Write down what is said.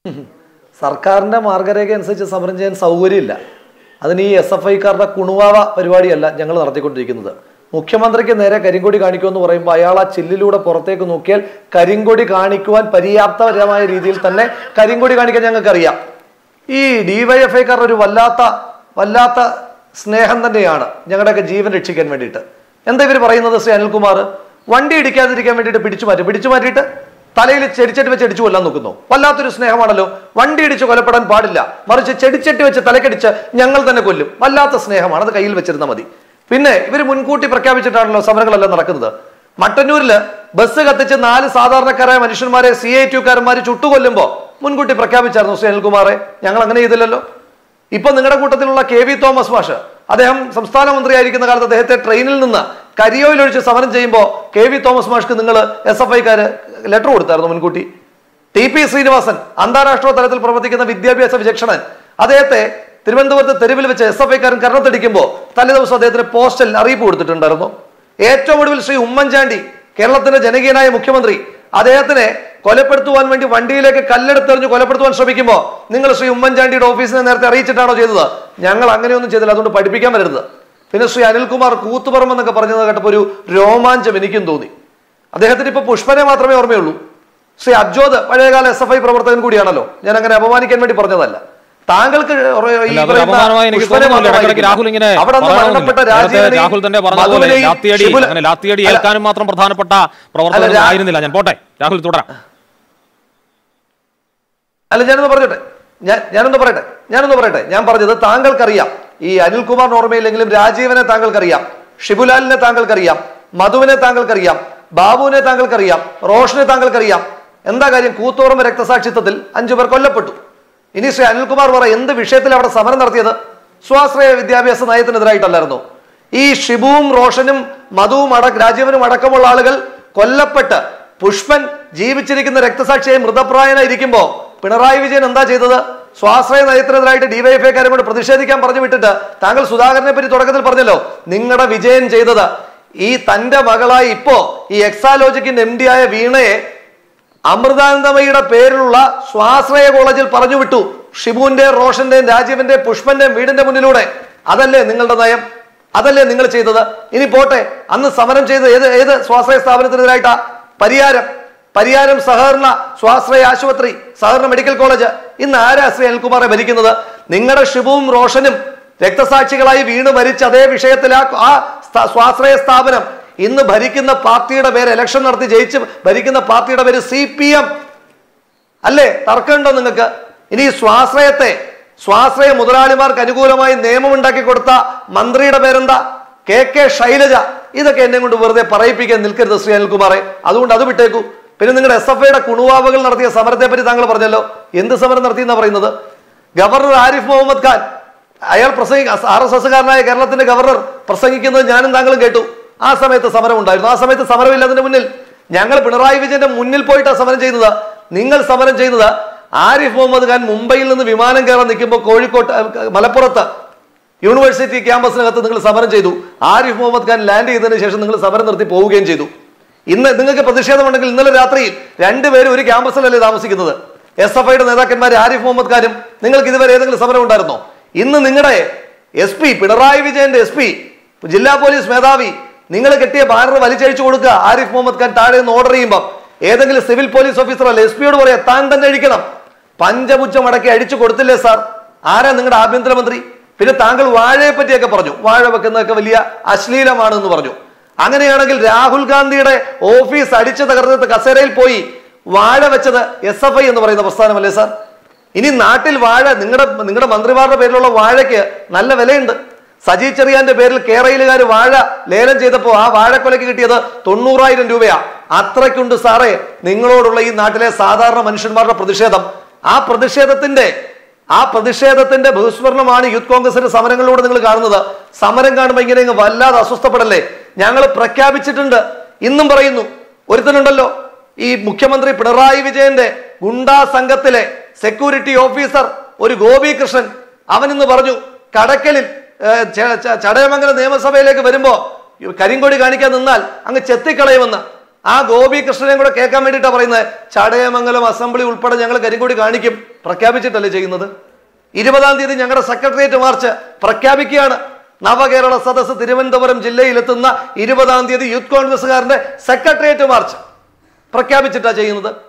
സർക്കാരിന്റെ മാർഗരേഖ അനുസരിച്ച് സമരം ചെയ്യാൻ സൗകര്യമില്ല അതിന് ഈ എസ് എഫ് ഐക്കാരുടെ കുണുവാവ പരിപാടിയല്ല ഞങ്ങൾ നടത്തിക്കൊണ്ടിരിക്കുന്നത് മുഖ്യമന്ത്രിക്ക് നേരെ കരിങ്കൊടി കാണിക്കുമെന്ന് പറയുമ്പോൾ അയാൾ ആ ചില്ലിലൂടെ പുറത്തേക്ക് നോക്കിയാൽ കരിങ്കൊടി കാണിക്കുവാൻ പര്യാപ്തപരമായ രീതിയിൽ തന്നെ കരിങ്കൊടി കാണിക്കാൻ ഞങ്ങൾക്കറിയാം ഈ ഡിവൈഎഫ്ഐക്കാരുടെ ഒരു വല്ലാത്ത വല്ലാത്ത സ്നേഹം തന്നെയാണ് ഞങ്ങളുടെയൊക്കെ ജീവൻ രക്ഷിക്കാൻ വേണ്ടിയിട്ട് എന്താ ഇവർ പറയുന്നത് ശ്രീ അനിൽകുമാർ വണ്ടി ഇടിക്കാതിരിക്കാൻ വേണ്ടിയിട്ട് പിടിച്ചു മാറ്റി പിടിച്ചു മാറ്റിയിട്ട് തലയിൽ ചെടിച്ചട്ടി വെച്ച് അടിച്ചു കൊല്ലാൻ നോക്കുന്നു വല്ലാത്തൊരു സ്നേഹമാണല്ലോ വണ്ടി ഇടിച്ച് കൊലപ്പെടാൻ പാടില്ല മറിച്ച് ചെടിച്ചട്ടി വെച്ച് തലക്കടിച്ച് ഞങ്ങൾ തന്നെ കൊല്ലും വല്ലാത്ത സ്നേഹമാണ് അത് കയ്യിൽ വെച്ചിരുന്നാൽ മതി പിന്നെ ഇവർ മുൻകൂട്ടി പ്രഖ്യാപിച്ചിട്ടാണല്ലോ സമരങ്ങളെല്ലാം നടക്കുന്നത് മട്ടന്നൂരില് ബസ് കത്തിച്ച് നാല് സാധാരണക്കാരായ മനുഷ്യന്മാരെ സി ഐ ടിക്കാരന്മാർ ചുട്ടുകൊല്ലുമ്പോ മുൻകൂട്ടി പ്രഖ്യാപിച്ചായിരുന്നു ശ്രീ അനിൽകുമാറെ ഞങ്ങൾ അങ്ങനെ ചെയ്തില്ലല്ലോ ഇപ്പൊ നിങ്ങളുടെ കൂട്ടത്തിലുള്ള കെ വി തോമസ് മാഷ് അദ്ദേഹം സംസ്ഥാന മന്ത്രിയായിരിക്കുന്ന കാലത്ത് അദ്ദേഹത്തെ ട്രെയിനിൽ നിന്ന് കരിയോയിലൊഴിച്ച് സമരം ചെയ്യുമ്പോൾ കെ വി തോമസ് മാഷ്ക്ക് നിങ്ങൾ എസ് എഫ് ഐക്കാര് ലെറ്റർ കൊടുത്തായിരുന്നു മുൻകൂട്ടി ടി പി ശ്രീനിവാസൻ അന്താരാഷ്ട്ര തലത്തിൽ പ്രവർത്തിക്കുന്ന വിദ്യാഭ്യാസ വിചക്ഷണൻ അദ്ദേഹത്തെ തിരുവനന്തപുരത്ത് തെരുവിൽ വെച്ച് എസ് എഫ് ഐക്കാരൻ കരണത്തടിക്കുമ്പോൾ തലേ ദിവസം അദ്ദേഹത്തിന് പോസ്റ്റൽ അറിയിപ്പ് കൊടുത്തിട്ടുണ്ടായിരുന്നു ഏറ്റവും ഒടുവിൽ ശ്രീ ഉമ്മൻചാണ്ടി കേരളത്തിന്റെ ജനകീയനായ മുഖ്യമന്ത്രി അദ്ദേഹത്തിനെ കൊലപ്പെടുത്തുവാൻ വേണ്ടി വണ്ടിയിലേക്ക് കല്ലെടുത്തെറിഞ്ഞ് കൊലപ്പെടുത്തുവാൻ ശ്രമിക്കുമ്പോൾ നിങ്ങൾ ശ്രീ ഉമ്മൻചാണ്ടിയുടെ ഓഫീസിനെ നേരത്തെ അറിയിച്ചിട്ടാണോ ചെയ്തത് ഞങ്ങൾ അങ്ങനെയൊന്നും ചെയ്തില്ല അതുകൊണ്ട് പഠിപ്പിക്കാൻ വരരുത് പിന്നെ ശ്രീ അനിൽകുമാർ കൂത്തുപറമ്പ് എന്നൊക്കെ പറഞ്ഞത് കേട്ടപ്പോൾ ഒരു രോമാഞ്ചം എനിക്കും തോന്നി അദ്ദേഹത്തിന് ഇപ്പൊ പുഷ്പനെ മാത്രമേ ഓർമ്മയുള്ളൂ ശ്രീ അബ്ജോദ് പഴയകാല എസ് എഫ് ഐ പ്രവർത്തകൻ കൂടിയാണല്ലോ ഞാൻ അങ്ങനെ അപമാനിക്കാൻ വേണ്ടി പറഞ്ഞതല്ല താങ്കൾക്ക് ഈ അല്ല, അതൊരു പറയുന്ന അപമാനമായി എനിക്ക് പുഷ്പനെ തോന്നുന്നില്ല. ഇടയ്ക്കിടയ്ക്ക് മാത്രമായിരിക്കില്ല. രാഹുൽ ഇങ്ങനെ അവിടെ നിന്ന് പറയണമെന്നില്ല. മരണപ്പെട്ട നേരത്തെ രാജീവനെയും രാഹുൽ തന്നെ പറഞ്ഞതുപോലെ മധുവിനെയും ലാത്തിയടി ഷിബുല- അങ്ങനെ ലാത്തിയടി അല്ല, ഏൽക്കാനും മാത്രം പ്രധാനപ്പെട്ട പ്രവർത്തനം അല്ല, രാ- ആയിരുന്നില്ല ഞാൻ പോട്ടെ രാഹുൽ തുടരാം അല്ല ഞാനൊന്ന് പറഞ്ഞോട്ടെ ഞാൻ ഞാനൊന്ന് പറയട്ടെ ഞാനൊന്ന് പറയട്ടെ ഞാൻ പറഞ്ഞത് താങ്കൾക്കറിയാം ഈ അനിൽകുമാർ ഓർമ്മയില്ലെങ്കിലും രാജീവനെ താങ്കൾക്കറിയാം ഷിബുലാലിനെ താങ്കൾക്കറിയാം മധുവിനെ താങ്കൾക്കറിയാം ബാബുവിനെ താങ്കൾക്കറിയാം റോഷനെ താങ്കൾക്കറിയാം എന്താ കാര്യം കൂത്തോറമ്പ് രക്തസാക്ഷിത്വത്തിൽ അഞ്ചു പേർ കൊല്ലപ്പെട്ടു ഇനി ശ്രീ അനിൽകുമാർ പറ എന്ത് വിഷയത്തിൽ അവിടെ സമരം നടത്തിയത് സ്വാശ്രയ വിദ്യാഭ്യാസ നയത്തിനെതിരായിട്ടല്ലായിരുന്നു ഈ ഷിബുവും റോഷനും മധുവും അട രാജീവനും അടക്കമുള്ള ആളുകൾ കൊല്ലപ്പെട്ട് പുഷ്പൻ ജീവിച്ചിരിക്കുന്ന രക്തസാക്ഷിയായി മൃതപ്രായനായിരിക്കുമ്പോ പിണറായി വിജയൻ എന്താ ചെയ്തത് സ്വാശ്രയ നയത്തിനെതിരായിട്ട് ഡിവൈഎഫ്ഐക്കാരെ കൊണ്ട് പ്രതിഷേധിക്കാൻ പറഞ്ഞു വിട്ടിട്ട് താങ്കൾ സുധാകരനെ പറ്റി തുടക്കത്തിൽ പറഞ്ഞല്ലോ നിങ്ങളുടെ വിജയൻ ചെയ്തത് ഈ തന്റെ മകളായി ഇപ്പോ ഈ എക്സാലോജിക്കിന്റെ എം ഡി ആയ വീണയെ അമൃതാനന്ദമയുടെ പേരിലുള്ള സ്വാശ്രയ കോളേജിൽ പറഞ്ഞു വിട്ടു ഷിബുവിന്റെ റോഷന്റെയും രാജീവിന്റെയും പുഷ്പന്റെയും വീടിന്റെ മുന്നിലൂടെ അതല്ലേ നിങ്ങളുടെ നയം അതല്ലേ നിങ്ങൾ ചെയ്തത് ഇനി പോട്ടെ അന്ന് സമരം ചെയ്ത് ഏത് ഏത് സ്വാശ്രയ സ്ഥാപനത്തിനെതിരായിട്ടാ പരിഹാരം പരിഹാരം സഹകരണ സ്വാശ്രയ ആശുപത്രി സഹകരണ മെഡിക്കൽ കോളേജ് ഇന്ന് ആരാ ശ്രീ അനിൽകുമാറെ ഭരിക്കുന്നത് നിങ്ങളുടെ ഷിബുവും റോഷനും രക്തസാക്ഷികളായി വീണ് മരിച്ച അതേ വിഷയത്തിൽ ആ ആ സ്ഥാ- സ്വാശ്രയ സ്ഥാപനം ഇന്ന് ഭരിക്കുന്ന പാർട്ടിയുടെ പേര് ഇലക്ഷൻ നടത്തി ജയിച്ച് ഭരിക്കുന്ന പാർട്ടിയുടെ പേര് സി പി എം അല്ലേ തർക്കമുണ്ടോ നിങ്ങൾക്ക് ഇനി ഈ സ്വാശ്രയത്തെ സ്വാശ്രയ മുതലാളിമാർക്ക് അനുകൂലമായി നിയമം ഉണ്ടാക്കി കൊടുത്ത മന്ത്രിയുടെ പേരെന്താ കെ കെ ശൈലജ ഇതൊക്കെ എന്നെ കൊണ്ട് വെറുതെ പറയിപ്പിക്കാൻ നിൽക്കരുത് ശ്രീ അനിൽകുമാറെ അതുകൊണ്ട് അത് വിട്ടേക്കൂ പിന്നെ നിങ്ങളുടെ എസ് എഫ് ഐയുടെ കുണുവാവകൾ നടത്തിയ സമരത്തെ പറ്റി താങ്കൾ പറഞ്ഞല്ലോ എന്ത് സമരം നടത്തി എന്നാ പറയുന്നത് ഗവർണർ ആരിഫ് മുഹമ്മദ് ഖാൻ അയാൾ പ്രസംഗി ആർ എസ് എസ്സുകാരനായ കേരളത്തിന്റെ ഗവർണർ പ്രസംഗിക്കുന്നത് ഞാനും താങ്കളും കേട്ടു ആ സമയത്ത് സമരം ഉണ്ടായിരുന്നു ആ സമയത്ത് സമരമില്ലതിന്റെ മുന്നിൽ ഞങ്ങൾ പിണറായി വിജയന്റെ മുന്നിൽ പോയിട്ടാണ് സമരം ചെയ്യുന്നത് നിങ്ങൾ സമരം ചെയ്യുന്നത് ആരിഫ് മുഹമ്മദ് ഖാൻ മുംബൈയിൽ നിന്ന് വിമാനം കയറാൻ നിൽക്കുമ്പോൾ കോഴിക്കോട്ട് അഹ് മലപ്പുറത്ത് യൂണിവേഴ്സിറ്റി ക്യാമ്പസിനകത്ത് നിങ്ങൾ സമരം ചെയ്തു ആരിഫ് മുഹമ്മദ് ഖാൻ ലാൻഡ് ചെയ്തതിനു ശേഷം നിങ്ങൾ സമരം നിർത്തി പോവുകയും ചെയ്തു ഇന്ന് നിങ്ങൾക്ക് പ്രതിഷേധമുണ്ടെങ്കിൽ ഇന്നലെ രാത്രിയിൽ രണ്ടുപേരും ഒരു ക്യാമ്പസിലല്ലേ താമസിക്കുന്നത് എസ് എഫ് ഐയുടെ നേതാക്കന്മാർ ആരിഫ് മുഹമ്മദ് ഖാനും നിങ്ങൾക്ക് ഇതുവരെ ഏതെങ്കിലും സമരം ഉണ്ടായിരുന്നോ ഇന്ന് നിങ്ങളുടെ എസ് പി പിണറായി വിജയന്റെ എസ് പി ജില്ലാ പോലീസ് മേധാവി നിങ്ങൾ കെട്ടിയ ബാനർ വലിച്ചഴിച്ചു കൊടുക്കുക ആരിഫ് മുഹമ്മദ് ഖാൻ താഴെ നിന്ന് ഓർഡർ ചെയ്യുമ്പോൾ ഏതെങ്കിലും സിവിൽ പോലീസ് ഓഫീസർ അല്ല എസ് പിയോട് പറയാ താൻ തന്നെ അഴിക്കണം പഞ്ചപുച്ഛം അടക്കി അടിച്ചു കൊടുത്തില്ലേ സാർ ആരാ നിങ്ങളുടെ ആഭ്യന്തരമന്ത്രി പിന്നെ താങ്കൾ വാഴയെ പറ്റിയൊക്കെ പറഞ്ഞു വാഴ വെക്കുന്നതൊക്കെ വലിയ അശ്ലീലമാണ് എന്ന് പറഞ്ഞു അങ്ങനെയാണെങ്കിൽ രാഹുൽ ഗാന്ധിയുടെ ഓഫീസ് അടിച്ചു തകർത്ത് കസേരയിൽ പോയി വാഴ വെച്ചത് എസ് എഫ് ഐ എന്ന് പറയുന്ന പ്രസ്ഥാനമല്ലേ സാർ ഇനി നാട്ടിൽ വാഴ നിങ്ങളുടെ നിങ്ങളുടെ മന്ത്രിമാരുടെ പേരിലുള്ള വാഴയ്ക്ക് നല്ല വിലയുണ്ട് സജി ചെറിയാന്റെ പേരിൽ കേരളയിലുകാർ വാഴ ലേലം ചെയ്തപ്പോൾ ആ വാഴക്കൊലയ്ക്ക് കിട്ടിയത് തൊണ്ണൂറായിരം രൂപയാ അത്രയ്ക്കുണ്ട് സാറേ നിങ്ങളോടുള്ള ഈ നാട്ടിലെ സാധാരണ മനുഷ്യന്മാരുടെ പ്രതിഷേധം ആ പ്രതിഷേധത്തിന്റെ ആ പ്രതിഷേധത്തിന്റെ ബഹുസ്മരണമാണ് യൂത്ത് കോൺഗ്രസിന്റെ സമരങ്ങളിലൂടെ നിങ്ങൾ കാണുന്നത് സമരം കാണുമ്പോൾ ഇങ്ങനെ ഇങ്ങ് വല്ലാതെ അസ്വസ്ഥപ്പെടല്ലേ ഞങ്ങൾ പ്രഖ്യാപിച്ചിട്ടുണ്ട് ഇന്നും പറയുന്നു ഒരുത്തനുണ്ടല്ലോ ഈ മുഖ്യമന്ത്രി പിണറായി വിജയന്റെ ഗുണ്ടാ സംഘത്തിലെ സെക്യൂരിറ്റി ഓഫീസർ ഒരു ഗോപികൃഷ്ണൻ അവൻ ഇന്ന് പറഞ്ഞു കടക്കലിൽ ഏഹ്, ച- ച- ചടയമംഗലം നിയമസഭയിലേക്ക് വരുമ്പോ കരിങ്കൊടി കാണിക്കാൻ നിന്നാൽ അങ്ങ് ചെത്തിക്കളയുമെന്ന് ആ ഗോപികൃഷ്ണനെ കൂടെ കേൾക്കാൻ വേണ്ടിയിട്ടാണ് പറയുന്നത് ചടയമംഗലം അസംബ്ലി ഉൾപ്പെടെ ഞങ്ങൾ കരിങ്കൊടി കാണിക്കും പ്രഖ്യാപിച്ചിട്ടല്ലേ ചെയ്യുന്നത് ഇരുപതാം തീയതി ഞങ്ങളുടെ സെക്രട്ടേറിയറ്റ് മാർച്ച് പ്രഖ്യാപിക്കുകയാണ് നവകേരള സദസ്സ് തിരുവനന്തപുരം ജില്ലയിലെത്തുന്ന ഇരുപതാം തീയതി യൂത്ത് കോൺഗ്രസ്സുകാരന്റെ സെക്രട്ടേറിയറ്റ് മാർച്ച് പ്രഖ്യാപിച്ചിട്ടാണ് ചെയ്യുന്നത്